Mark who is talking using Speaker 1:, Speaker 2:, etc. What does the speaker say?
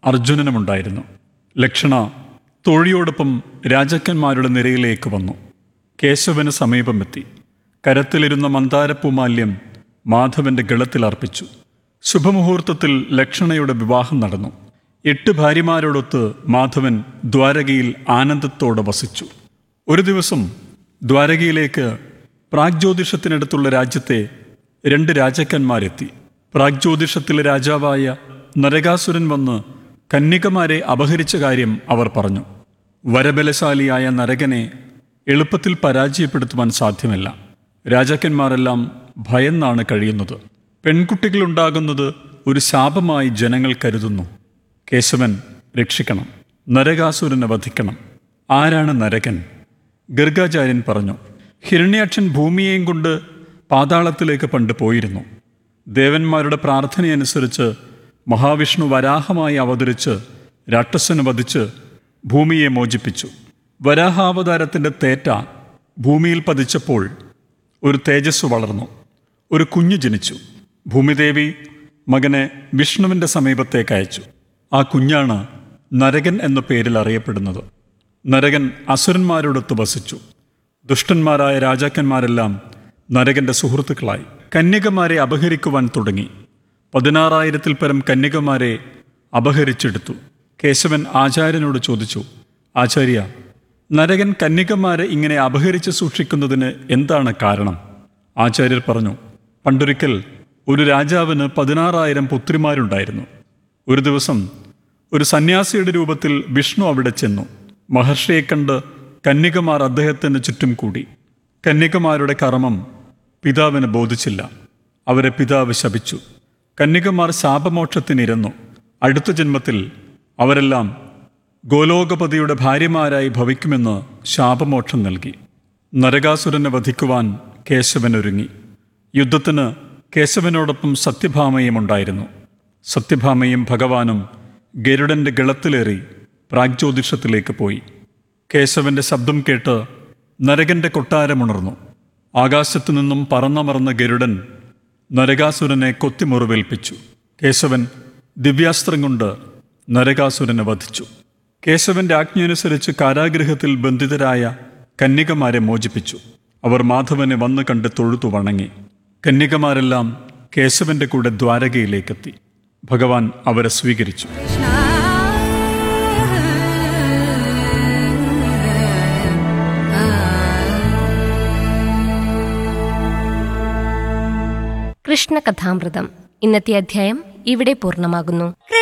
Speaker 1: അർജുനനുമുണ്ടായിരുന്നു ലക്ഷണ തോഴിയോടൊപ്പം രാജാക്കന്മാരുടെ നിരയിലേക്ക് വന്നു കേശവന് സമീപമെത്തി കരത്തിലിരുന്ന മന്ദാരപ്പൂമാല്യം മാധവന്റെ ഗളത്തിൽ അർപ്പിച്ചു ശുഭമുഹൂർത്തത്തിൽ ലക്ഷണയുടെ വിവാഹം നടന്നു എട്ട് ഭാര്യമാരോടൊത്ത് മാധവൻ ദ്വാരകയിൽ ആനന്ദത്തോടെ വസിച്ചു ഒരു ദിവസം ദ്വാരകയിലേക്ക് പ്രാഗ്ജ്യോതിഷത്തിനടുത്തുള്ള രാജ്യത്തെ രണ്ട് രാജാക്കന്മാരെത്തി പ്രാഗ്ജ്യോതിഷത്തിലെ രാജാവായ നരകാസുരൻ വന്ന് കന്യകമാരെ അപഹരിച്ച കാര്യം അവർ പറഞ്ഞു വരബലശാലിയായ നരകനെ എളുപ്പത്തിൽ പരാജയപ്പെടുത്തുവാൻ സാധ്യമല്ല രാജാക്കന്മാരെല്ലാം ഭയന്നാണ് കഴിയുന്നത് പെൺകുട്ടികളുണ്ടാകുന്നത് ഒരു ശാപമായി ജനങ്ങൾ കരുതുന്നു കേശവൻ രക്ഷിക്കണം നരകാസുരനെ വധിക്കണം ആരാണ് നരകൻ ഗർഗാചാര്യൻ പറഞ്ഞു ഹിരണ്യാക്ഷൻ ഭൂമിയെയും കൊണ്ട് പാതാളത്തിലേക്ക് പണ്ട് പോയിരുന്നു ദേവന്മാരുടെ പ്രാർത്ഥനയനുസരിച്ച് മഹാവിഷ്ണു വരാഹമായി അവതരിച്ച് രാക്ഷസന് വധിച്ച് ഭൂമിയെ മോചിപ്പിച്ചു വരാഹാവതാരത്തിൻ്റെ തേറ്റ ഭൂമിയിൽ പതിച്ചപ്പോൾ ഒരു തേജസ് വളർന്നു ഒരു കുഞ്ഞു ജനിച്ചു ഭൂമിദേവി മകനെ വിഷ്ണുവിൻ്റെ സമീപത്തേക്ക് അയച്ചു ആ കുഞ്ഞാണ് നരകൻ എന്ന പേരിൽ അറിയപ്പെടുന്നത് നരകൻ അസുരന്മാരോടൊത്ത് വസിച്ചു ദുഷ്ടന്മാരായ രാജാക്കന്മാരെല്ലാം നരകന്റെ സുഹൃത്തുക്കളായി കന്യകമാരെ അപഹരിക്കുവാൻ തുടങ്ങി പതിനാറായിരത്തിൽ പരം കന്യകമാരെ അപഹരിച്ചെടുത്തു കേശവൻ ആചാര്യനോട് ചോദിച്ചു ആചാര്യ നരകൻ കന്യകമാരെ ഇങ്ങനെ അപഹരിച്ച് സൂക്ഷിക്കുന്നതിന് എന്താണ് കാരണം ആചാര്യർ പറഞ്ഞു പണ്ടൊരിക്കൽ ഒരു രാജാവിന് പതിനാറായിരം പുത്രിമാരുണ്ടായിരുന്നു ഒരു ദിവസം ഒരു സന്യാസിയുടെ രൂപത്തിൽ വിഷ്ണു അവിടെ ചെന്നു മഹർഷിയെ കണ്ട് കന്യകമാർ അദ്ദേഹത്തിന് ചുറ്റും കൂടി കന്യകമാരുടെ കർമ്മം പിതാവിന് ബോധിച്ചില്ല അവരെ പിതാവ് ശപിച്ചു കന്യകമാർ ശാപമോക്ഷത്തിനിരന്നു അടുത്ത ജന്മത്തിൽ അവരെല്ലാം ഗോലോകപതിയുടെ ഭാര്യമാരായി ഭവിക്കുമെന്ന് ശാപമോക്ഷം നൽകി നരകാസുരനെ വധിക്കുവാൻ കേശവൻ ഒരുങ്ങി യുദ്ധത്തിന് കേശവനോടൊപ്പം സത്യഭാമയും ഉണ്ടായിരുന്നു സത്യഭാമയും ഭഗവാനും ഗരുഡന്റെ ഗളത്തിലേറി പ്രാഗ്ജ്യോതിഷത്തിലേക്ക് പോയി കേശവന്റെ ശബ്ദം കേട്ട് നരകന്റെ കൊട്ടാരമുണർന്നു ആകാശത്തു നിന്നും പറന്നമർന്ന ഗരുഡൻ നരകാസുരനെ കൊത്തിമുറിവേൽപ്പിച്ചു കേശവൻ ദിവ്യാസ്ത്രം കൊണ്ട് നരകാസുരനെ വധിച്ചു കേശവന്റെ ആജ്ഞയനുസരിച്ച് കാരാഗൃഹത്തിൽ ബന്ധിതരായ കന്യകമാരെ മോചിപ്പിച്ചു അവർ മാധവനെ വന്നു കണ്ട് തൊഴുതു വണങ്ങി കന്യകമാരെല്ലാം കേശവന്റെ കൂടെ ദ്വാരകയിലേക്കെത്തി ഭഗവാൻ അവരെ സ്വീകരിച്ചു
Speaker 2: കൃഷ്ണകഥാമൃതം ഇന്നത്തെ അധ്യായം ഇവിടെ പൂർണ്ണമാകുന്നു